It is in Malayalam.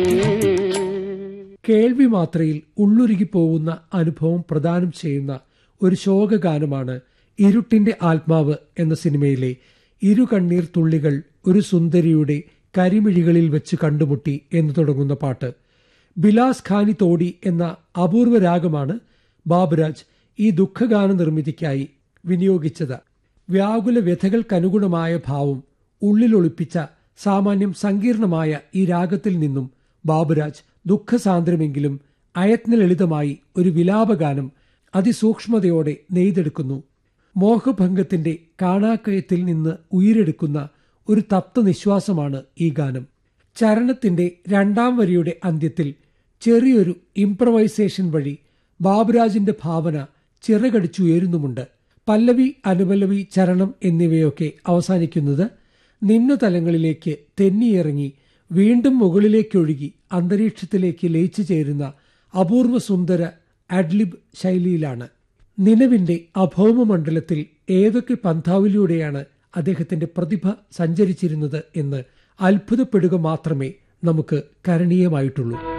കേൾവി മാത്രയിൽ ഉള്ളുരുകി പോകുന്ന അനുഭവം പ്രദാനം ചെയ്യുന്ന ഒരു ശോകഗാനമാണ് ഇരുട്ടിന്റെ ആത്മാവ് എന്ന സിനിമയിലെ ഇരു കണ്ണീർ തുള്ളികൾ ഒരു സുന്ദരിയുടെ കരിമിഴികളിൽ വെച്ച് കണ്ടുമുട്ടി എന്ന് തുടങ്ങുന്ന പാട്ട് ബിലാസ് ഖാനി തോടി എന്ന അപൂർവ രാഗമാണ് ബാബുരാജ് ഈ ദുഃഖഗാന നിർമ്മിതിക്കായി വിനിയോഗിച്ചത് വ്യാകുല വ്യഥകൾക്കനുഗുണമായ ഭാവം ഉള്ളിലൊളിപ്പിച്ച സാമാന്യം സങ്കീർണമായ ഈ രാഗത്തിൽ നിന്നും ബാബുരാജ് ദുഃഖസാന്ദ്രമെങ്കിലും അയത്നലളിതമായി ഒരു വിലാപഗാനം അതിസൂക്ഷ്മതയോടെ നെയ്തെടുക്കുന്നു മോഹഭംഗത്തിന്റെ കാണാക്കയത്തിൽ നിന്ന് ഉയരെടുക്കുന്ന ഒരു തപ്തനിശ്വാസമാണ് ഈ ഗാനം ചരണത്തിന്റെ രണ്ടാം വരിയുടെ അന്ത്യത്തിൽ ചെറിയൊരു ഇംപ്രവൈസേഷൻ വഴി ബാബുരാജിന്റെ ഭാവന ചിറകടിച്ചുയരുന്നുമുണ്ട് പല്ലവി അനുപല്ലവി ചരണം എന്നിവയൊക്കെ അവസാനിക്കുന്നത് നിന്നു തലങ്ങളിലേക്ക് തെന്നിയിറങ്ങി വീണ്ടും മുകളിലേക്കൊഴുകി അന്തരീക്ഷത്തിലേക്ക് ലയിച്ചു ചേരുന്ന അപൂർവ സുന്ദര അഡ്ലിബ് ശൈലിയിലാണ് നിലവിന്റെ അഭൗമ മണ്ഡലത്തിൽ ഏതൊക്കെ പന്ഥാവിലൂടെയാണ് അദ്ദേഹത്തിന്റെ പ്രതിഭ സഞ്ചരിച്ചിരുന്നത് എന്ന് അത്ഭുതപ്പെടുക മാത്രമേ നമുക്ക് കരണീയമായിട്ടുള്ളൂ